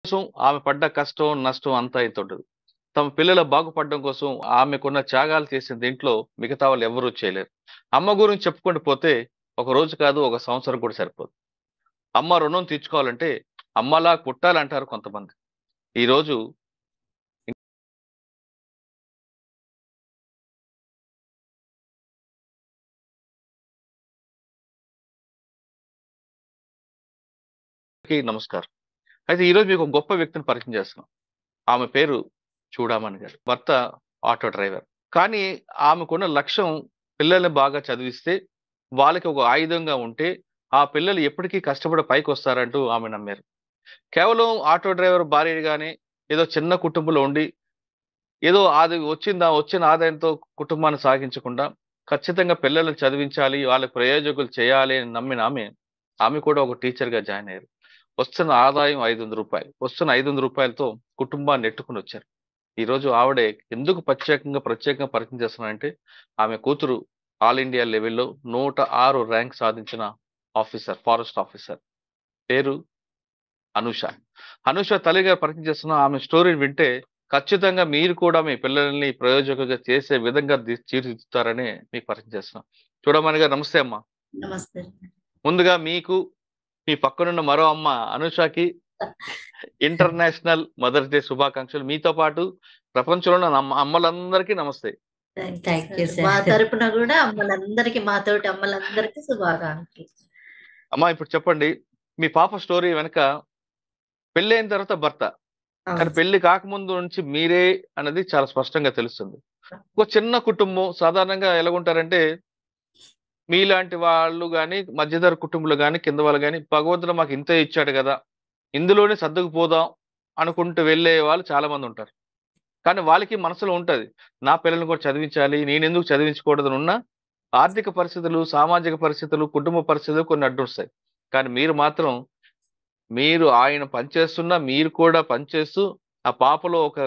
కోసం ఆమె పడ్డ కష్టం నష్టం అంతా ఇంత ఉంటుంది తమ పిల్లల బాగుపడడం కోసం ఆమెకున్న త్యాగాలు చేసిన దీంట్లో మిగతా వాళ్ళు ఎవరూ చేయలేరు అమ్మ గురించి చెప్పుకుంటూ పోతే ఒక రోజు కాదు ఒక సంవత్సరం కూడా సరిపోదు అమ్మ రుణం తీర్చుకోవాలంటే అమ్మలా పుట్టాలంటారు కొంతమంది ఈ రోజు కి నమస్కారం అయితే ఈరోజు మీకు ఒక గొప్ప వ్యక్తిని పరిచయం చేస్తున్నాం ఆమె పేరు చూడామణి గారు భర్త ఆటో డ్రైవర్ కానీ ఆమెకున్న లక్ష్యం పిల్లల్ని బాగా చదివిస్తే వాళ్ళకి ఒక ఆయుధంగా ఉంటే ఆ పిల్లలు ఎప్పటికీ కష్టపడి పైకి వస్తారంటూ ఆమె నమ్మారు కేవలం ఆటో డ్రైవర్ భార్యగానే ఏదో చిన్న కుటుంబంలో ఉండి ఏదో అది వచ్చిందా వచ్చిన ఆదాయంతో కుటుంబాన్ని సాగించకుండా ఖచ్చితంగా పిల్లల్ని చదివించాలి వాళ్ళకి ప్రయోజకులు చేయాలి అని నమ్మిన ఆమె ఆమె కూడా ఒక టీచర్ గా జాయిన్ అయ్యారు వస్తున్న ఆదాయం ఐదు వందల రూపాయలు వస్తున్న ఐదు వందల రూపాయలతో కుటుంబాన్ని నెట్టుకుని వచ్చారు ఈ రోజు ఆవిడే ఎందుకు ప్రత్యేకంగా ప్రత్యేకంగా పరిచయం చేస్తున్నారంటే ఆమె కూతురు ఆల్ ఇండియా లెవెల్లో నూట ఆరు ర్యాంక్ సాధించిన ఆఫీసర్ ఫారెస్ట్ ఆఫీసర్ పేరు అనూష అనూష తల్లిగా పరిచయం చేస్తున్న ఆమె స్టోరీని వింటే ఖచ్చితంగా మీరు కూడా మీ పిల్లల్ని ప్రయోజకులుగా చేసే విధంగా ది- తీర్చిదిద్దుతారని మీకు పరిచయం చేస్తున్నాం చూడమని గారు నమస్తే అమ్మా నమస్తే ముందుగా మీకు మీ పక్కనున్న మరో అమ్మ అనుషాకి ఇంటర్నేషనల్ మదర్స్ డే శుభాకాంక్షలు మీతో పాటు ప్రపంచంలో ఉన్న అమ్మ అమ్మలందరికీ నమస్తే థ్యాంక్ యూ you, మా sir. తరపున కూడా అమ్మలందరికి మాతోటి అమ్మలందరికి శుభాకాంక్షలు అమ్మా ఇప్పుడు చెప్పండి మీ పాప స్టోరీ వెనక పెళ్ళైన తర్వాత భర్త కానీ అవును. పెళ్లి కాకముందు నుంచి మీరే అన్నది చాలా స్పష్టంగా తెలుస్తుంది ఒక చిన్న కుటుంబం సాధారణంగా ఎలాగుంటారంటే మీలాంటి వాళ్ళు కానీ మధ్యధర కుటుంబాలు కానీ కింద వాళ్ళు కానీ భగవంతుడు మాకు ఇంతే ఇచ్చాడు కదా ఇందులోనే సర్దుకుపోదాం అనుకుంటూ వెళ్ళే వాళ్ళు చాలా మంది ఉంటారు కానీ వాళ్ళకి మనసులో ఉంటది నా పిల్లల్ని కూడా చదివించాలి నేను ఎందుకు చదివించకూడదు ఉన్న ఆర్థిక పరిస్థితులు సామాజిక పరిస్థితులు కుటుంబ పరిస్థితులు కొన్ని అడ్డొస్తాయి కానీ మీరు మాత్రం మీరు ఆయన పనిచేస్తున్నా మీరు కూడా పనిచేస్తూ ఆ పాపలో ఒక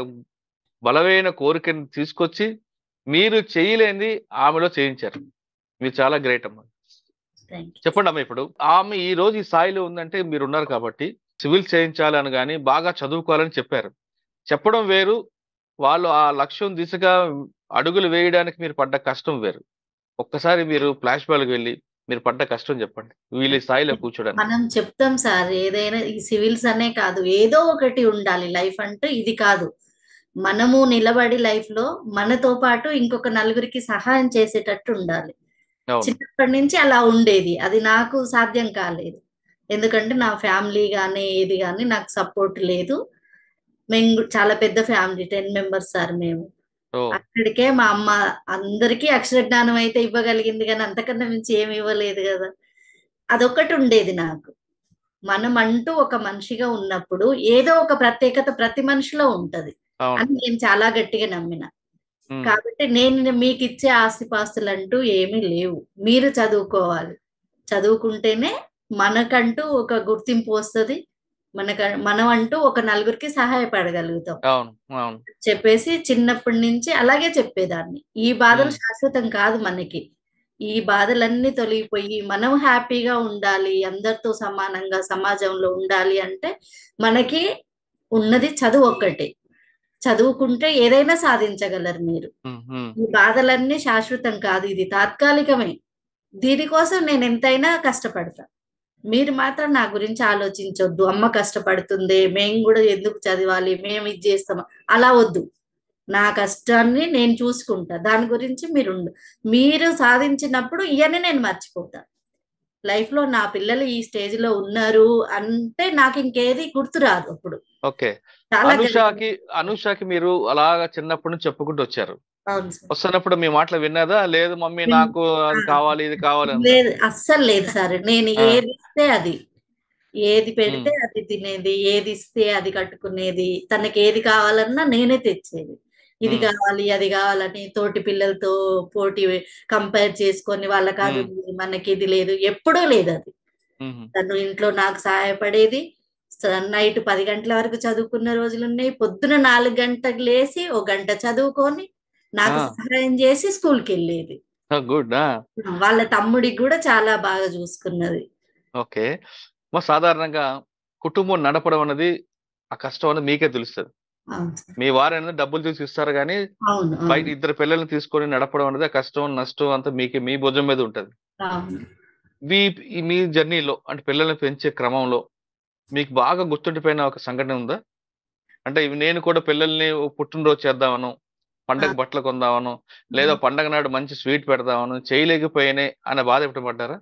బలమైన కోరికని తీసుకొచ్చి మీరు చేయలేనిది ఆమెలో చేయించారు మీరు చాలా గ్రేట్ అమ్మా Thank you. చెప్పండి అమ్మ ఇప్పుడు ఆమె ఈ రోజు ఈ స్థాయిలో ఉందంటే మీరు ఉన్నారు కాబట్టి సివిల్ చేయించాలని కానీ బాగా చదువుకోవాలని చెప్పారు చెప్పడం వేరు వాళ్ళు ఆ లక్ష్యం దిశగా అడుగులు వేయడానికి మీరు పడ్డ కష్టం వేరు ఒక్కసారి మీరు ఫ్లాష్ బ్యాక్ వెళ్ళి మీరు పడ్డ కష్టం చెప్పండి వీళ్ళ ఈ స్థాయిలో కూర్చోడానికి మనం చెప్తాం సార్ ఏదైనా ఈ సివిల్స్ అనే కాదు ఏదో ఒకటి ఉండాలి లైఫ్ అంటే ఇది కాదు మనము నిలబడి లైఫ్ లో మనతో పాటు ఇంకొక నలుగురికి సహాయం చేసేటట్టు ఉండాలి అవును చిన్నప్పటి నుంచి అలా ఉండేది అది నాకు సాధ్యం కాలేదు ఎందుకంటే నా ఫ్యామిలీ కానీ ఏది కానీ నాకు సపోర్ట్ లేదు మేము గు- చాలా పెద్ద ఫ్యామిలీ టెన్ మెంబర్స్ సార్ మేము ఓ అక్కడికే మా అమ్మ అందరికీ అక్షర జ్ఞానం అయితే ఇవ్వగలిగింది కానీ అంతకన్నా మించి ఏమి ఇవ్వలేదు కదా అదొక్కటి ఉండేది నాకు మనం అంటూ ఒక మనిషిగా ఉన్నప్పుడు ఏదో ఒక ప్రత్యేకత ప్రతి మనిషిలో ఉంటది అవును అని నేను చాలా గట్టిగా నమ్మిన ఉమ్, కాబట్టి నేను మీకు ఇచ్చే ఆస్తిపాస్తులు అంటూ ఏమీ లేవు మీరు చదువుకోవాలి చదువుకుంటేనే మనకంటూ ఒక గుర్తింపు వస్తుంది మనక మనం అంటూ ఒక నలుగురికి సహాయపడగలుగుతాం అవును అవును చెప్పేసి చిన్నప్పటి నుంచి అలాగే చెప్పేదాన్ని ఈ బాధలు మ్మ్. శాశ్వతం కాదు మనకి ఈ బాధలన్నీ తొలగిపోయి మనం హ్యాపీగా ఉండాలి అందరితో సమానంగా సమాజంలో ఉండాలి అంటే మనకి ఉన్నది చదువు ఒక్కటే చదువుకుంటే ఏదైనా సాధించగలరు మీరు ఉమ్, ఉమ్, ఈ బాధలన్నీ శాశ్వతం కాదు ఇది తాత్కాలికమే దీనికోసం నేను ఎంతైనా కష్టపడతా మీరు మాత్రం నా గురించి ఆలోచించొద్దు అమ్మ కష్టపడుతుంది మేము కూడా ఎందుకు చదవాలి మేము ఇది చేస్తామా అలా వద్దు నా కష్టాన్ని నేను చూసుకుంటా దాని గురించి మీరు ఉండు మీరు సాధించినప్పుడు ఇవన్నీ నేను మర్చిపోతా లైఫ్ లో నా పిల్లలు ఈ స్టేజ్ లో ఉన్నారు అంటే నాకు ఇంకేది గుర్తురాదు అప్పుడు ఓకే చాలా అనుషాకి అనుషాకి మీరు అలాగా చిన్నప్పటి నుంచి చెప్పుకుంటూ వచ్చారు అవును సార్ వస్తున్నప్పుడు మీ మాటలు విన్నదా లేదు మమ్మీ నాకు అది ఆ. కావాలి ఇది కావాలి అందా? లేదు అస్సలు లేదు సార్ నేను ఆ. ఏది ఇస్తే అది ఏది పెడితే అది తినేది ఏది ఇస్తే అది కట్టుకునేది తనకి ఏది కావాలన్నా నేనే తెచ్చేది ఇది మ్మ్. కావాలి అది కావాలని తోటి పిల్లలతో పోటీ కంపేర్ చేసుకొని వాళ్ళకి అది మ్మ్. ఉంది, మనకి ఇది లేదు ఎప్పుడూ లేదు అది ఉమ్, తను ఇంట్లో నాకు సహాయపడేది నైట్ పది గంటల వరకు చదువుకున్న రోజులు ఉన్నాయి పొద్దున నాలుగు గంటలకు లేచి ఒక గంట చదువుకొని నాకు ఆ. సహాయం చేసి స్కూల్కి వెళ్ళేది గుడ్ వాళ్ళ తమ్ముడికి కూడా చాలా బాగా చూసుకున్నది ఓకే మా సాధారణంగా కుటుంబం నడపడం అనేది ఆ కష్టం అనేది మీకే తెలుస్తుంది అవును సార్ మీ వారు అనేది డబ్బులు తీసి ఇస్తారు కానీ అవును బయట అవును ఇద్దరు పిల్లల్ని తీసుకొని నడపడం అనేది ఆ కష్టం నష్టం అంతా మీకే మీ భుజం మీద ఉంటది అవును మీ ఈ మీ జర్నీలో అంటే పిల్లల్ని పెంచే క్రమంలో మీకు బాగా గుర్తుండిపోయిన ఒక సంఘటన ఉందా అంటే ఇవి నేను కూడా పిల్లల్ని ఓ పుట్టినరోజు చేద్దామను పండగ బట్టలు కొందామను లేదా పండగ నాడు మంచి స్వీట్ పెడదామను చేయలేకపోయానే అనే బాధ ఎప్పుడు పడ్డారా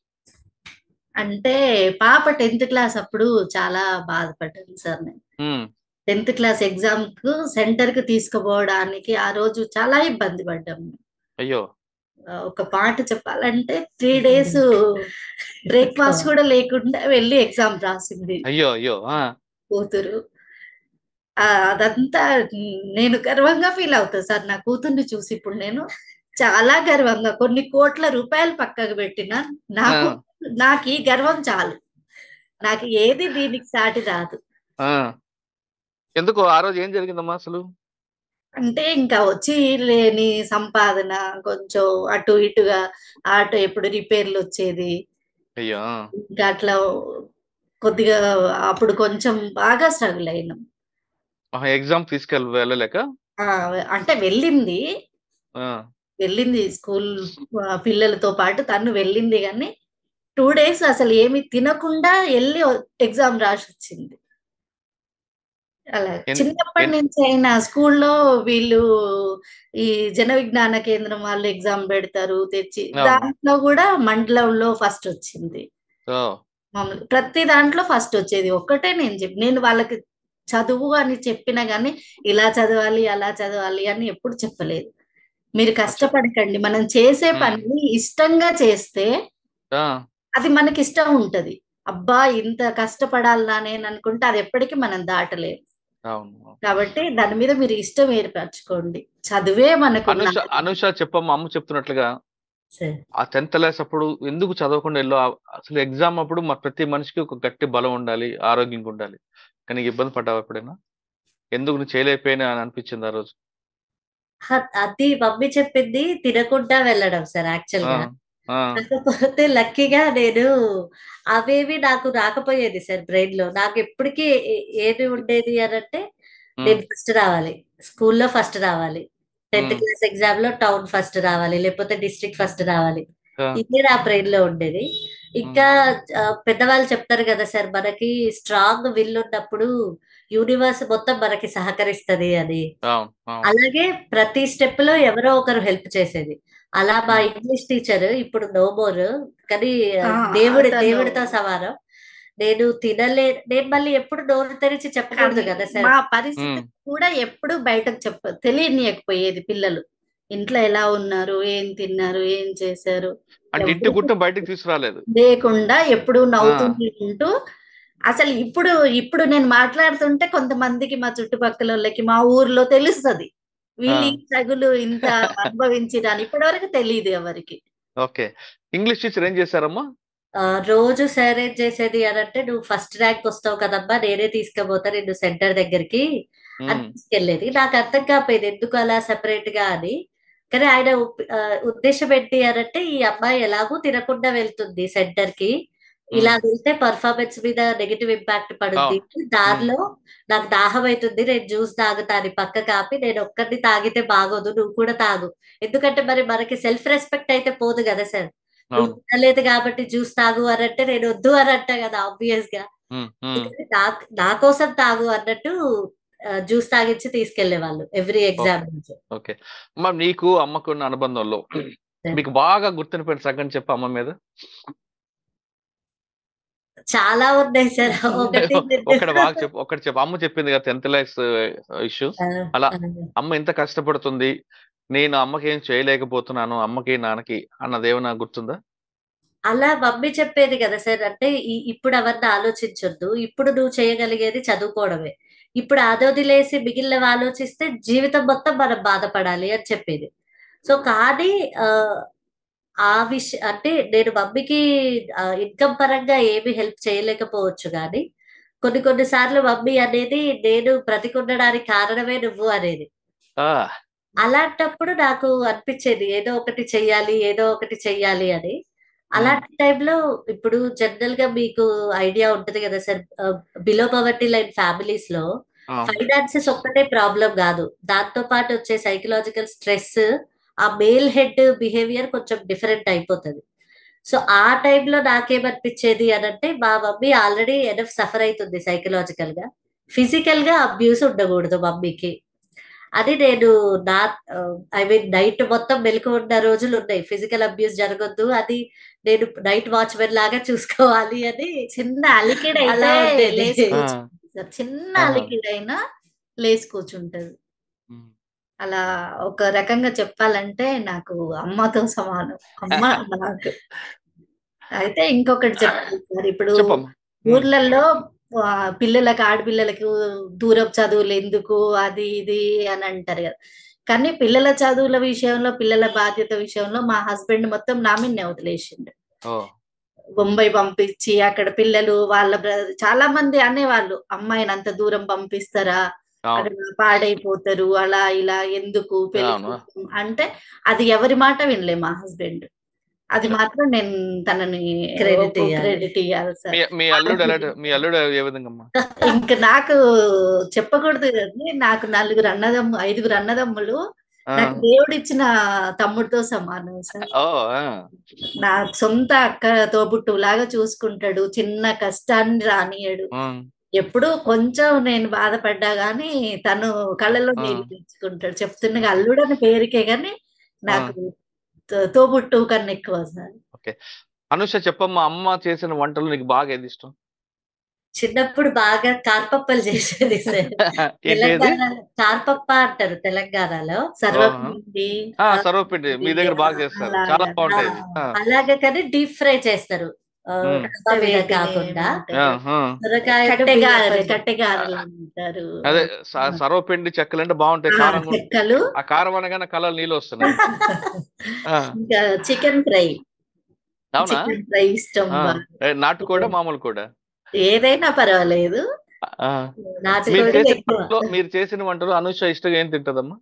అంటే పాప టెన్త్ క్లాస్ అప్పుడు చాలా బాధపడ్డాను సార్ నేను ఉమ్, టెన్త్ క్లాస్ ఎగ్జామ్ కు సెంటర్ కు తీసుకుపోవడానికి ఆ రోజు చాలా ఇబ్బంది పడ్డాము అయ్యో ఆ, ఒక పాట చెప్పాలంటే త్రీ డేస్ బ్రేక్ఫాస్ట్ కూడా లేకుండా వెళ్ళి ఎగ్జామ్ రాసింది అయ్యో అయ్యో ఆ కూతురు ఆ, అదంతా నేను గర్వంగా ఫీల్ అవుతా సార్ నా కూతుర్ని చూసి ఇప్పుడు నేను చాలా గర్వంగా కొన్ని కోట్ల రూపాయలు పక్కకు పెట్టిన నాకు నాకు ఈ గర్వం చాలు నాకు ఏది దీనికి సాటి రాదు ఆ ఎందుకు ఆ రోజు ఏం జరిగిందమ్మా అసలు అంటే ఇంకా వచ్చి లేని సంపాదన కొంచెం అటు ఇటుగా ఆటో ఎప్పుడు రిపేర్లు వచ్చేది అయ్యో ఆ, ఇంకా అట్లా కొద్దిగా అప్పుడు కొంచెం బాగా స్ట్రగుల్ అయినాం ఆహా, ఎగ్జామ్ తీసుకెళ్ళ వెళ్ళలేక ఆ, అంటే వెళ్ళింది ఆ, వెళ్ళింది స్కూల్ ఆ, పిల్లలతో పాటు తను వెళ్ళింది కానీ టూ డేస్ అసలు ఏమి తినకుండా వెళ్ళి ఎగ్జామ్ రాసి వచ్చింది అలా ఎన్- చిన్నప్పటి ఎన్- నుంచి అయినా స్కూల్లో వీళ్ళు ఈ జన విజ్ఞాన కేంద్రం వాళ్ళు ఎగ్జామ్ పెడతారు తెచ్చి అవును. దాంట్లో కూడా మండలంలో ఫస్ట్ వచ్చింది ఓ మామూలు ప్రతి దాంట్లో ఫస్ట్ వచ్చేది ఒక్కటే నేను చెప్పి నేను వాళ్ళకి చదువు అని చెప్పినా గానీ ఇలా చదవాలి అలా చదవాలి అని ఎప్పుడు చెప్పలేదు మీరు కష్టపడకండి మనం చేసే మ్మ్. పని ఇష్టంగా చేస్తే ఆ, అది మనకి ఇష్టం ఉంటది అబ్బా ఇంత కష్టపడాలా నేను అనుకుంటే అది ఎప్పటికీ మనం దాటలేము అవును కాబట్టి దాని మీద మీరు ఇష్టం ఏర్పరచుకోండి చదువే మనకు అనుష అనుష చెప్పమ్మ అమ్మ చెప్తున్నట్లుగా సరే. ఆ టెన్త్ క్లాస్ అప్పుడు ఎందుకు చదవకుండా వెళ్ళో అసలు ఎగ్జామ్ అప్పుడు మా ప్రతి మనిషికి ఒక గట్టి బలం ఉండాలి ఆరోగ్యంగా ఉండాలి కానీ నీకు ఇబ్బంది పడ్డావా ఎప్పుడైనా ఎందుకు నువ్వు చేయలేకపోయినా అని అనిపించింది ఆ రోజు హ- అది మమ్మీ చెప్పింది తినకుండా వెళ్ళడం సార్ యాక్చువల్ ఆ, గా ఆ, కాకపోతే లక్కీగా నేను అవేవి నాకు రాకపోయేది సార్ బ్రెయిన్ లో నాకు ఎప్పటికీ ఏ- ఏది ఉండేది అని అంటే ఉమ్, నేను ఫస్ట్ రావాలి స్కూల్లో ఫస్ట్ రావాలి టెన్త్ మ్మ్. క్లాస్ ఎగ్జామ్ లో టౌన్ ఫస్ట్ రావాలి లేకపోతే డిస్ట్రిక్ట్ ఫస్ట్ రావాలి ఆ, ఇదే నా బ్రెయిన్ లో ఉండేది ఇంకా ఆ, పెద్దవాళ్ళు చెప్తారు కదా సార్ మనకి స్ట్రాంగ్ విల్ ఉన్నప్పుడు యూనివర్స్ మొత్తం మనకి సహకరిస్తది అని అవును అవును అలాగే ప్రతి స్టెప్ లో ఎవరో ఒకరు హెల్ప్ చేసేది అలా మా Hmm. ఇంగ్లీష్ టీచర్ ఇప్పుడు నో మోర్ కానీ ఆ, దేవుడి అతను- దేవుడితో సమానం నేను తినలే నేను మళ్ళీ ఎప్పుడు నోరు తెరిచి చెప్పకూడదు కదా సార్ మా పరిస్థితి ఉమ్, కూడా ఎప్పుడు బయటకు చెప్ప తెలియనియకపోయేది పిల్లలు ఇంట్లో ఎలా ఉన్నారు ఏం తిన్నారు ఏం చేశారు అంటే ఇంటి ఎవరికి గుట్టం బయటకు తీసుకురాలేదు లేకుండా ఎప్పుడు నవ్వుతుంటూ అసలు ఇప్పుడు ఇప్పుడు నేను మాట్లాడుతుంటే కొంతమందికి మా చుట్టుపక్కల వాళ్ళకి మా ఊర్లో తెలుస్తది వీళ్ళు ఈ తగులు ఇంత అనుభవించిరని ఇప్పటి వరకు తెలియదు ఎవరికి ఓకే ఇంగ్లీష్ టీచర్ ఏం చేశారమ్మా ఆ, రోజు సార్ ఏం చేసేది అని అంటే నువ్వు ఫస్ట్ ర్యాంక్ వస్తావు కదమ్మా నేనే తీసుకుపోతా నిన్ను సెంటర్ దగ్గరికి అని ఉమ్, తీసుకెళ్లేది నాకు అర్థం కాకపోయేది ఎందుకు అలా సెపరేట్ గా అని కానీ ఆయన ఉప్- ఆ, ఉద్దేశం ఏంటి అని అంటే ఈ అమ్మాయి ఎలాగూ తినకుండా వెళ్తుంది సెంటర్ కి ఇలా వెళ్తే పర్ఫార్మెన్స్ మీద నెగిటివ్ ఇంపాక్ట్ పడుద్ది దారిలో నాకు దాహం అవుతుంది నేను జ్యూస్ తాగుతాను పక్క కాపి నేను ఒక్కడిని తాగితే బాగోదు నువ్వు కూడా తాగు ఎందుకంటే మరి మనకి సెల్ఫ్ రెస్పెక్ట్ అయితే పోదు కదా సార్ నువ్వు అవును తినలేదు కాబట్టి జ్యూస్ తాగు అని అంటే నేను వద్దు అని అంటా కదా ఆబ్వియస్ గా ఉమ్, ఉమ్, అందుకని నా నా కోసం తాగు అన్నట్టు జ్యూస్ తాగించి తీసుకెళ్లే వాళ్ళు ఎవ్రీ ఎగ్జామ్ నుంచి ఓకే అమ్మా నీకు అమ్మకు ఉన్న అనుబంధంలో మీకు బాగా గుర్తుండిపోయిన సంగతి చెప్పు అమ్మ మీద చాలా ఉన్నాయి సార్ ఒకటి ఒకటి బాగా చెప్పు ఒకటి చెప్పు అమ్మ చెప్పింది కదా టెన్త్ క్లాస్ ఇష్యూ ఆ, అలా. ఆ. అమ్మ ఎంత కష్టపడుతుంది నేను అమ్మకి ఏం చేయలేకపోతున్నాను అమ్మకి నాన్నకి అన్నదేమన్నా గుర్తుందా అలా మమ్మీ చెప్పేది కదా సార్ అంటే ఈ- ఇప్పుడు అవన్నీ ఆలోచించొద్దు ఇప్పుడు నువ్వు చేయగలిగేది చదువుకోవడమే ఇప్పుడు అదొదిలేసి మిగిలినవి ఆలోచిస్తే జీవితం మొత్తం మనం బాధపడాలి అని చెప్పేది సో కానీ ఆ, ఆ విషయం అంటే నేను మమ్మీకి ఇన్కమ్ పరంగా ఏమి హెల్ప్ చేయలేకపోవచ్చు కానీ కొన్ని కొన్ని సార్లు మమ్మీ అనేది నేను బ్రతికుండడానికి కారణమే నువ్వు అనేది ఆ అలాంటప్పుడు నాకు అనిపించేది ఏదో ఒకటి చెయ్యాలి ఏదో ఒకటి చెయ్యాలి అని అలాంటి టైంలో ఇప్పుడు జనరల్ గా మీకు ఐడియా ఉంటది కదా sir below poverty line families లో ఆ, ఫైనాన్సెస్ ఒక్కటే ప్రాబ్లం కాదు దాంతో పాటు వచ్చే సైకలాజికల్ స్ట్రెస్ ఆ మేల్ హెడ్ బిహేవియర్ కొంచెం డిఫరెంట్ అయిపోతుంది సో ఆ టైంలో నాకేమనిపించేది అని అంటే మా మమ్మీ ఆల్రెడీ ఎనఫ్ సఫర్ అవుతుంది సైకలాజికల్ గా ఫిజికల్ గా అబ్యూస్ ఉండకూడదు మమ్మీకి అది నేను నా ఐ మీన్ నైట్ మొత్తం మెలకు ఉన్న రోజులు ఉన్నాయి ఫిజికల్ అబ్యూస్ జరగొద్దు అది నేను నైట్ వాచ్మెన్ లాగా చూసుకోవాలి అని చిన్న అలికిడ్ అలా అయితే ఉండేది. లేచి ఆ, కూర్చుంటది సార్. చిన్న ఆహా. అలికిడ్ అయినా లేచి కూర్చుంటది ఉమ్, అలా ఒక రకంగా చెప్పాలంటే నాకు అమ్మతో సమానం అమ్మ నాకు అయితే ఇంకొకటి చెప్పాలి సార్ ఇప్పుడు చెప్పమ్మా ఊర్లలో ఆ, పిల్లలకు ఆడపిల్లలకు దూరం చదువులు ఎందుకు అది ఇది అని అంటారు కదా కానీ పిల్లల చదువుల విషయంలో పిల్లల బాధ్యత విషయంలో మా హస్బెండ్ మొత్తం నా మీదనే వదిలేసిండు ఓ బొంబాయి పంపించి అక్కడ పిల్లలు వాళ్ళ బ్ర- చాలా మంది అనేవాళ్ళు అమ్మాయిని అంత దూరం పంపిస్తారా అవును అక్కడ పాడైపోతారు అలా ఇలా ఎందుకు పెళ్లి అవును. కోసం అంటే అది ఎవరి మాట వినలే మా హస్బెండ్ అది మాత్రం నేను తనని Credit ఇయ్యాలి. క్రెడిట్ ఇవ్వాలి సార్ మీ మీ అల్లుడు ఎలా మీ అల్లుడు ఏ విధంగా అమ్మా ఇంకా నాకు చెప్పకూడదు కానీ నాకు నలుగురు అన్నదమ్ము ఐదుగురు అన్నదమ్ములు ఆ, నాకు దేవుడు ఇచ్చిన తమ్ముడితో సమానం సార్ ఓ ఆ, నా సొంత అక్క తోబుట్టు లాగా చూసుకుంటాడు చిన్న కష్టాన్ని రానియడు ఉమ్, ఎప్పుడు కొంచెం నేను బాధపడ్డా గానీ తను కళ్ళలో ఆ. నీళ్ళు తెచ్చుకుంటాడు చెప్తున్నగా అల్లుడని పేరుకే గాని నాకు తో- తోబుట్టు కన్నా ఎక్కువ సార్ అనుష చెప్పమ్మా అమ్మ చేసిన వంటలు నీకు బాగా ఏది ఇష్టం చిన్నప్పుడు బాగా కార్పప్పలు చేసేది సార్ ఏంటి అది తెలంగాణ కార్పప్ప అంటారు తెలంగాణలో సర్వపిండి ఆ సర్వపిండి మీ దగ్గర బాగా చేస్తారు అలాగా. చాలా బాగుంటాయి ఆ, అలాగే కానీ డీప్ ఫ్రై చేస్తారు ఆ, మ్మ్. డబ్బా మీద కాకుండా ఆ, ఆ. సొరకాయ కట్టెగారెలు కట్టెగారెలు అంటారు అదే స- సర్వపిండి చెక్కలు అంటే బాగుంటాయి ఆ, కారం కూడా. చెక్కలు ఆ కారం అనగానే కలర్ నీళ్ళు వస్తున్నాయి ఆ, ఇంకా చికెన్ ఫ్రై అవునా చికెన్ ఫ్రై ఇష్టం ఆ, బాగా. ఏ, నాటు కూడా మామూలు కూడా ఏదైనా పర్వాలేదు ఆ. మీరు నాటుకోడి చేసిన ఎక్కువ వంటలో మీరు చేసిన వంటలు అనుష ఇష్టంగా ఏం తింటదమ్మా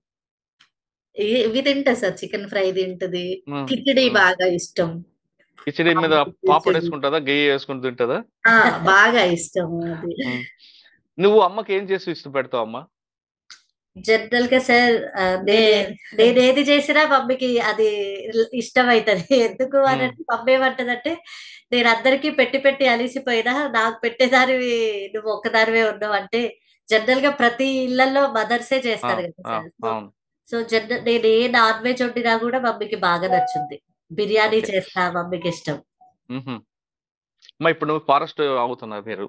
ఇ- ఇవి తింటా సార్ చికెన్ ఫ్రై తింటది ఉమ్, కిచిడి ఉమ్. బాగా ఇష్టం కిచిడి మీద కిచిడి. పాపడ్ వేసుకుంటుందా గెయ్యి వేసుకుని తింటదా ఆ బాగా ఇష్టం అది ఉమ్. నువ్వు అమ్మకి ఏం చేసి ఇష్టం పెడతావు అమ్మా జనరల్ గా సార్ ఆ, నే- నేను ఏది చేసినా మమ్మీకి అది ఇష్టం అవుతుంది ఎందుకు అని అంటే మమ్మీ ఏమంటదంటే నేను అందరికీ పెట్టి పెట్టి అలిసిపోయినా నాకు పెట్టేదానివి నువ్వు ఒక్కదానివే ఉన్నావు అంటే జనరల్ గా ప్రతి ఇళ్లలో మదర్సే ఆ, చేస్తారు కదా ఆ, సార్ సో అవును సో జనరల్ నేను ఏ నాన్ వెజ్ వండినా కూడా మమ్మీకి బాగా నచ్చుంది బిర్యానీ చేస్తా మమ్మీకి ఇష్టం మ్హూ. అమ్మా ఇప్పుడు నువ్వు ఫారెస్ట్ అవుతున్నారు మీరు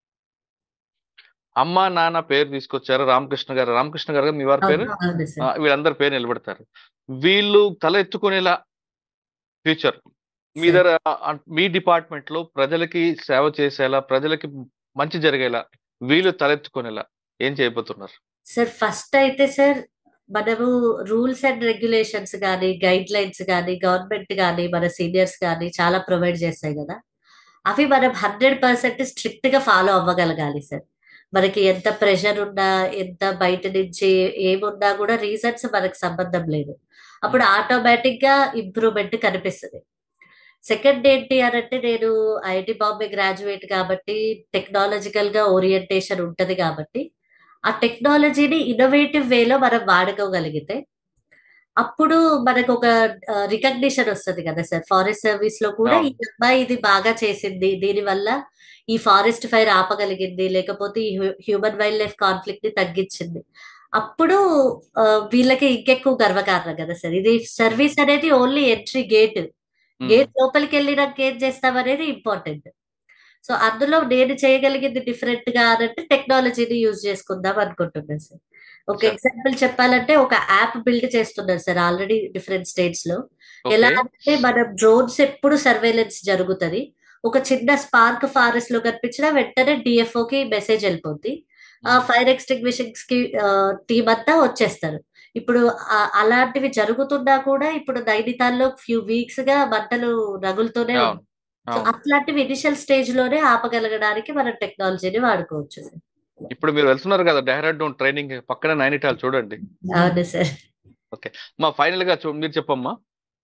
అమ్మ నాన్న పేరు తీసుకొచ్చారు రామకృష్ణ గారు రామకృష్ణ గారు మీ వారి పేరు అవును ఆ, సార్ వీళ్ళందరి పేరు నిలబెడతారు వీళ్ళు తల ఎత్తుకునేలా ఫ్యూచర్ మీ సరే. దగ్గర ఆ, మీ డిపార్ట్మెంట్ లో ప్రజలకి సేవ చేసేలా ప్రజలకి మంచి జరిగేలా వీళ్ళు తలెత్తుకునేలా ఏం చేయబోతున్నారు సార్ ఫస్ట్ అయితే సార్ మనము రూల్స్ అండ్ రెగ్యులేషన్స్ కానీ గైడ్ లైన్స్ కానీ గవర్నమెంట్ కానీ మన సీనియర్స్ కానీ చాలా ప్రొవైడ్ చేస్తాయి కదా అవి మనం హండ్రెడ్ పర్సెంట్ స్ట్రిక్ట్ గా ఫాలో అవ్వగలగాలి సార్ మనకి ఎంత ప్రెషర్ ఉన్నా ఎంత బయట నుంచి ఏమున్నా కూడా రీజన్స్ మనకు సంబంధం లేదు అప్పుడు ఆటోమేటిక్ గా ఇంప్రూవ్మెంట్ కనిపిస్తుంది సెకండ్ ఏంటి అని అంటే నేను ఐఐటి బాంబే గ్రాడ్యుయేట్ కాబట్టి టెక్నాలజికల్ గా ఓరియంటేషన్ ఉంటది కాబట్టి ఆ టెక్నాలజీని ఇన్నోవేటివ్ వేలో మనం వాడుకోగలిగితే అప్పుడు మనకు ఒక రికగ్నిషన్ వస్తుంది కదా సార్ ఫారెస్ట్ సర్వీస్ లో కూడా ఈ అమ్మాయి ఇది బాగా చేసింది దీని వల్ల ఈ ఫారెస్ట్ ఫైర్ ఆపగలిగింది లేకపోతే ఈ హ్యూమన్ వైల్డ్ లైఫ్ కాన్ఫ్లిక్ట్ ని తగ్గించింది అప్పుడు ఆ, వీళ్ళకి ఇంకెక్కువ గర్వకారణం కదా సార్ ఇది సర్వీస్ అనేది ఓన్లీ ఎంట్రీ గేట్ మ్, గేట్ లోపలికి వెళ్ళినాక ఏం చేస్తాం అనేది ఇంపార్టెంట్ సో అందులో నేను చేయగలిగింది డిఫరెంట్ గా అనంటే టెక్నాలజీని యూజ్ చేసుకుందాం అనుకుంటున్నాను సార్ ఒక Sure. ఎగ్జాంపుల్ చెప్పాలంటే ఒక యాప్ బిల్డ్ చేస్తున్నారు సార్ ఆల్రెడీ డిఫరెంట్ స్టేట్స్ లో ఓకే ఎలా అంటే మన డ్రోన్స్ ఎప్పుడు సర్వేలెన్స్ జరుగుతుంది ఒక చిన్న స్పార్క్ ఫారెస్ట్ లో కనిపించినా వెంటనే డిఎఫ్ఓ కి మెసేజ్ వెళ్ళిపోద్ది ఆ ఫైర్ ఎక్స్టింగ్విషింగ్స్ కి టీమ్ అంతా వచ్చేస్తారు ఇప్పుడు ఆ- అలాంటివి జరుగుతున్నా కూడా ఇప్పుడు నైనితాల్లో ఫ్యూ వీక్స్ గా మంటలు రగులుతూనే అవును ఉంది సో అవును అట్లాంటివి ఇనిషియల్ స్టేజ్ లోనే ఆపగలగడానికి మనం టెక్నాలజీని వాడుకోవచ్చు సార్ ఇప్పుడు మీరు వెళ్తున్నారు కదా డెహ్రాడూన్ ట్రైనింగ్ పక్కన నైనిటాల్ చూడండి అవును సార్ మా ఫైనల్ గా చూ మీరు చెప్పమ్మా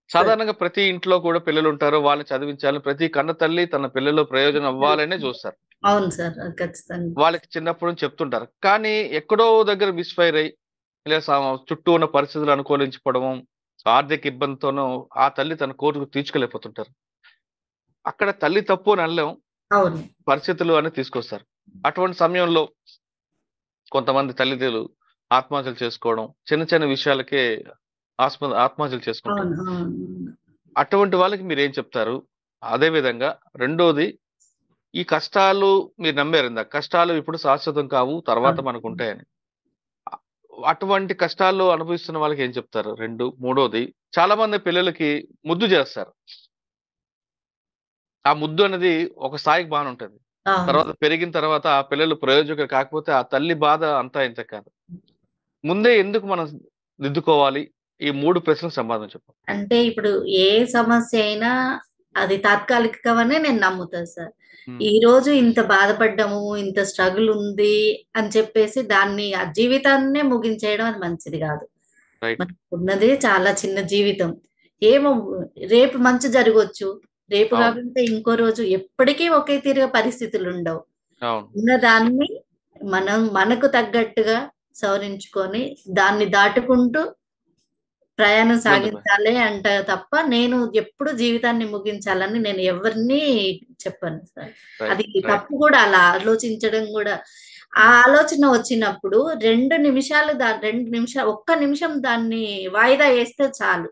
సాధారణంగా ప్రతి ఇంట్లో కూడా పిల్లలు ఉంటారు వాళ్ళని చదివించాలి ప్రతి కన్న తల్లి తన పిల్లలు ప్రయోజనం అవ్వాలనే చూస్తారు అవును సార్ అది ఖచ్చితంగా వాళ్ళకి చిన్నప్పుడు నుంచి చెప్తుంటారు కానీ ఎక్కడో దగ్గర మిస్ఫైర్ అయ్యి లేదా సా- చుట్టూ ఉన్న పరిస్థితులు అనుకూలించుకోవడం ఆర్థిక ఇబ్బందితోనో ఆ తల్లి తన కోరిక తీర్చుకోలేకపోతుంటారు అక్కడ తల్లి తప్పు అని అనలేం అవును పరిస్థితులు అని తీసుకొస్తారు అటువంటి సమయంలో కొంతమంది తల్లిదండ్రులు ఆత్మహత్యలు చేసుకోవడం చిన్న చిన్న విషయాలకే ఆత్మ ఆత్మహత్యలు చేసుకుంటారు అవును అవును అటువంటి వాళ్ళకి మీరు ఏం చెప్తారు అదే విధంగా రెండోది ఈ కష్టాలు మీరు నమ్మారు ఇందాక కష్టాలు ఇప్పుడు శాశ్వతం కావు తర్వాత అవును. మనకు ఉంటాయని అ- అటువంటి కష్టాలు అనుభవిస్తున్న వాళ్ళకి ఏం చెప్తారు రెండు మూడోది చాలా మంది పిల్లలకి ముద్దు చేస్తారు ఆ ముద్దు అనేది ఒక స్థాయికి బాగానే ఉంటుంది అవును. తర్వాత పెరిగిన తర్వాత ఆ పిల్లలు ప్రయోజకులు కాకపోతే ఆ తల్లి బాధ అంతా ఇంత కాదు ముందే ఎందుకు మనం దిద్దుకోవాలి ఈ మూడు ప్రశ్నలకు సమాధానం చెప్పండి అంటే ఇప్పుడు ఏ సమస్య అయినా అది తాత్కాలికమనే నేను నమ్ముతాను సార్ Hmm. ఈ రోజు ఇంత బాధపడ్డాము ఇంత స్ట్రగుల్ ఉంది అని చెప్పేసి దాన్ని ఆ జీవితాన్నే ముగించేయడం అది మంచిది కాదు రైట్ మనకు ఉన్నది చాలా చిన్న జీవితం ఏమో రేపు మంచి జరగవచ్చు రేపు అవును. కాకుంటే ఇంకో రోజు ఎప్పటికీ ఒకే తీరుగా పరిస్థితులు ఉండవు అవును ఉన్నదాన్ని మనం మనకు తగ్గట్టుగా సవరించుకొని దాన్ని దాటుకుంటూ ప్రయాణం సాగించాలి అంట తప్ప నేను ఎప్పుడు జీవితాన్ని ముగించాలని నేను ఎవరిని చెప్పను సార్ రైట్ అది రైట్ తప్పు కూడా అలా ఆలోచించడం కూడా ఆ ఆలోచన వచ్చినప్పుడు రెండు నిమిషాలు దా రెండు నిమిషాలు ఒక్క నిమిషం దాన్ని వాయిదా వేస్తే చాలు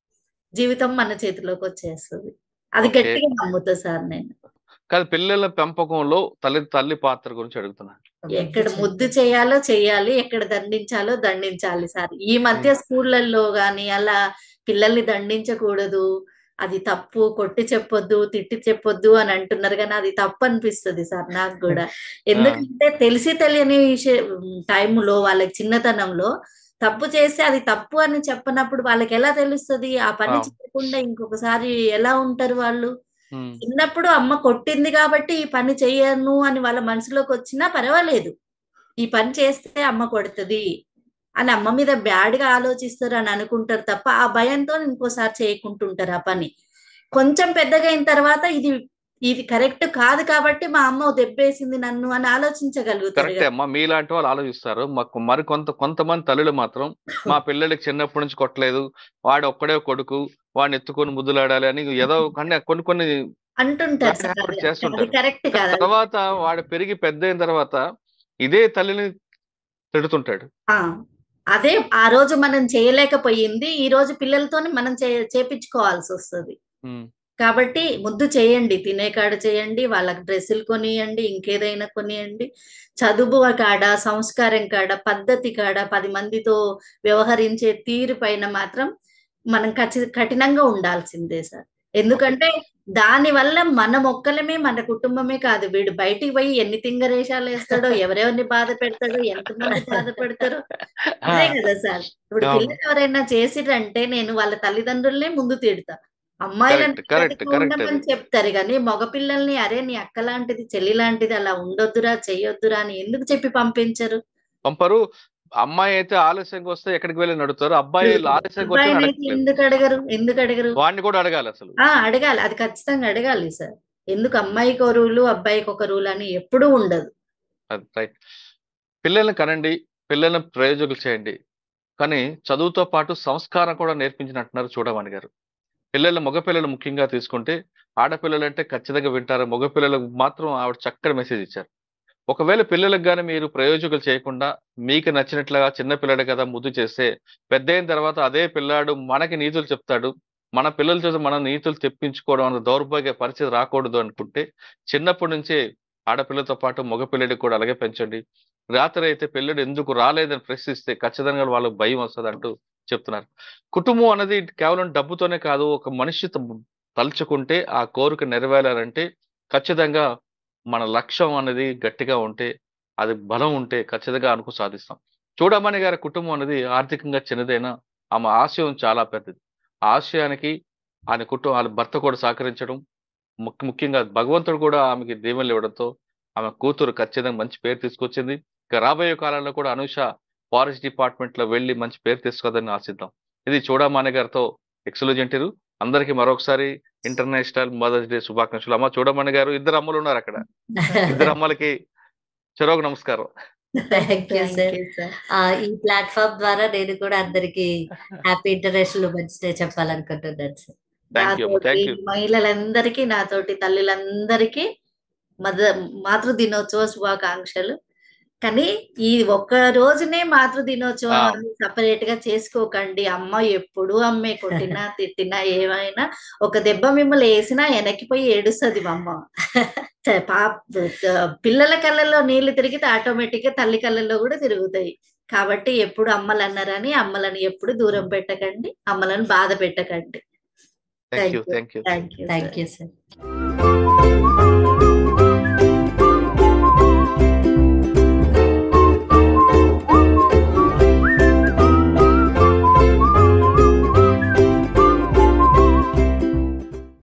జీవితం మన చేతిలోకి వచ్చేస్తుంది అది ఓకే గట్టిగా నమ్ముతా సార్ నేను కాదు పిల్లల పెంపకంలో తల్లి తల్లి పాత్ర గురించి అడుగుతున్నాను ఎక్కడ ముద్దు చేయాలో చేయాలి ఎక్కడ దండించాలో దండించాలి సార్ ఈ మధ్య స్కూళ్ళల్లో గాని అలా పిల్లల్ని దండించకూడదు అది తప్పు కొట్టి చెప్పొద్దు తిట్టి చెప్పొద్దు అని అంటున్నారు కానీ అది తప్పు అనిపిస్తుంది సార్ నాకు కూడా ఎందుకంటే తెలిసి తెలియని విషయం టైంలో వాళ్ళకి చిన్నతనంలో తప్పు చేస్తే అది తప్పు అని చెప్పనప్పుడు వాళ్ళకి ఎలా తెలుస్తుంది ఆ పని అవును. చేయకుండా ఇంకొకసారి ఎలా ఉంటారు వాళ్ళు ఉమ్, చిన్నప్పుడు అమ్మ కొట్టింది కాబట్టి ఈ పని చెయ్యను అని వాళ్ళ మనసులోకి వచ్చినా పర్వాలేదు ఈ పని చేస్తే అమ్మ కొడుతుంది అని అమ్మ మీద బ్యాడ్ గా ఆలోచిస్తారు అని అనుకుంటారు తప్ప ఆ భయంతో ఇంకోసారి చేయకుంటుంటారు ఆ పని కొంచెం పెద్దగా అయిన తర్వాత ఇది ఇది కరెక్ట్ కాదు కాబట్టి మా అమ్మ దెబ్బేసింది నన్ను అని ఆలోచించగలుగుతారు కరెక్టే కదా. అమ్మా మీలాంటి వాళ్ళు ఆలోచిస్తారు మాకు మరి కొంత కొంతమంది తల్లులు మాత్రం మా పిల్లలకి చిన్నప్పటి నుంచి కొట్టలేదు వాడు ఒక్కడే కొడుకు వాడిని ఎత్తుకొని ముద్దులాడాలి అని ఏదో కొన్ని కొన్ని కొన్ని అంటుంటారు Bad సార్ habit అది చేస్తుంటారు. కరెక్ట్ కాదు అది తర్వాత వాడు పెరిగి పెద్ద అయిన తర్వాత ఇదే తల్లిని తిడుతుంటాడు ఆ అదే ఆ రోజు మనం చేయలేకపోయింది ఈ రోజు పిల్లలతోని మనం చే చేపించుకోవాల్సి వస్తుంది ఉమ్, కాబట్టి ముద్దు చేయండి తినే కాడ చేయండి వాళ్ళకి డ్రెస్సులు కొనియండి ఇంకేదైనా కొనియండి చదువు కాడ సంస్కారం కాడ పద్ధతి కాడ పది మందితో వ్యవహరించే తీరు పైన మాత్రం మనం ఖచ్చి కఠినంగా ఉండాల్సిందే సార్ ఎందుకంటే దాని వల్ల మనం ఒక్కలమే మన కుటుంబమే కాదు వీడు బయటికి పోయి ఎన్ని తింగరేషాలు వేస్తాడో ఎవరెవరిని బాధ పెడతాడో ఎంతమంది బాధ పెడతారో అదే కదా సార్ ఇప్పుడు అవును. పిల్లలు ఎవరైనా చేసిరంటే నేను వాళ్ళ తల్లిదండ్రులనే ముందు తిడతా అమ్మాయిలను Correct, correct, పద్ధతిగా correct ఉండమని అది. చెప్తారు కానీ మగ పిల్లల్ని అరే నీ అక్క లాంటిది చెల్లి లాంటిది అలా ఉండొద్దురా చెయ్యొద్దురా అని ఎందుకు చెప్పి పంపించరు పంపరు అమ్మాయి అయితే ఆలస్యంగా వస్తే ఎక్కడికి వెళ్ళి నడుతారు అబ్బాయి ఆలస్యంగా వచ్చి అబ్బాయిని అయితే అడగట్లేదు ఎందుకు అడగరు ఎందుకు అడగరు వాడిని కూడా అడగాలి అసలు ఆ అడగాలి అది ఖచ్చితంగా అడగాలి సార్ ఎందుకు అమ్మాయికి ఒక రూలు అబ్బాయికి ఒక రూల్ అని ఎప్పుడూ ఉండదు అది రైట్ పిల్లల్ని కనండి పిల్లల్ని ప్రయోజకులు చేయండి కానీ చదువుతో పాటు సంస్కారం కూడా నేర్పించినట్టున్నారు చూడమని గారు పిల్లలు మగపిల్లలు ముఖ్యంగా తీసుకుంటే ఆడపిల్లలు అంటే ఖచ్చితంగా వింటారు మగపిల్లలకు మాత్రం ఆవిడ చక్కటి మెసేజ్ ఇచ్చారు ఒకవేళ పిల్లలకు కానీ మీరు ప్రయోజకులు చేయకుండా మీకు నచ్చినట్లుగా చిన్న పిల్లడు కదా ముద్దు చేస్తే పెద్ద అయిన తర్వాత అదే పిల్లాడు మనకి నీతులు చెప్తాడు మన పిల్లల చేత మన నీతులు తెప్పించుకోవడం అన్న దౌర్భాగ్య పరిస్థితి రాకూడదు అనుకుంటే చిన్నప్పటి నుంచే ఆడపిల్లతో పాటు మగపిల్లడికి కూడా అలాగే పెంచండి రాత్రి అయితే పిల్లడు ఎందుకు రాలేదని ప్రశ్నిస్తే ఖచ్చితంగా వాళ్ళకి భయం వస్తుంది అంటూ చెప్తున్నారు కుటుంబం అనేది కేవలం డబ్బుతోనే కాదు ఒక మనిషి త- తలుచుకుంటే ఆ కోరిక నెరవేరాలంటే ఖచ్చితంగా మన లక్ష్యం అనేది గట్టిగా ఉంటే అది బలం ఉంటే ఖచ్చితంగా అనుకు సాధిస్తాం చూడమని గారి కుటుంబం అనేది ఆర్థికంగా చిన్నదైనా ఆమె ఆశయం చాలా పెద్దది ఆ ఆశయానికి ఆయన కుటుంబం వాళ్ళ భర్త కూడా సహకరించడం ముఖ్య- ముఖ్యంగా భగవంతుడు కూడా ఆమెకి దీవెనలు ఇవ్వడంతో ఆమె కూతురు ఖచ్చితంగా మంచి పేరు తీసుకొచ్చింది ఇక రాబోయే కాలంలో కూడా అనూష ఫారెస్ట్ డిపార్ట్మెంట్ లో వెళ్ళి మంచి పేరు తీసుకోదని ఆశిద్దాం ఇది చూడమానే గారితో ఎక్సలెంట్ అందరికి మరొకసారి ఇంటర్నేషనల్ మదర్స్ డే శుభాకాంక్షలు అమ్మ చూడమణి గారు ఇద్దరు అమ్మలు ఉన్నారు అక్కడ ఇద్దరు అమ్మలకి చెరొక నమస్కారం thank you Thank sir you, sir. ఈ ప్లాట్ఫామ్ ద్వారా నేను కూడా అందరికి హ్యాపీ ఇంటర్నేషనల్ ఉమెన్స్ డే చెప్పాలనుకుంటున్నాను సార్ థ్యాంక్ యూ నాతోటి థ్యాంక్ యూ మహిళలందరికీ నాతోటి తల్లులందరికీ మద మాతృ దినోత్సవ శుభాకాంక్షలు కానీ ఈ ఒక్క రోజునే మాతృ దినోత్సవం ఆ. అని సపరేట్ గా చేసుకోకండి అమ్మ ఎప్పుడు అమ్మే కొట్టినా తిట్టినా ఏమైనా ఒక దెబ్బ మిమ్మల్ని వేసినా వెనక్కిపోయి ఏడుస్తుంది మా అమ్మ చ- పాప పిల్లల కళ్ళల్లో నీళ్లు తిరిగితే ఆటోమేటిక్ గా తల్లి కళ్ళల్లో కూడా తిరుగుతాయి కాబట్టి ఎప్పుడు అమ్మలు అన్నారని అమ్మలను ఎప్పుడు దూరం పెట్టకండి అమ్మలను బాధ పెట్టకండి thank you Thank you. Thank you thank you thank you sir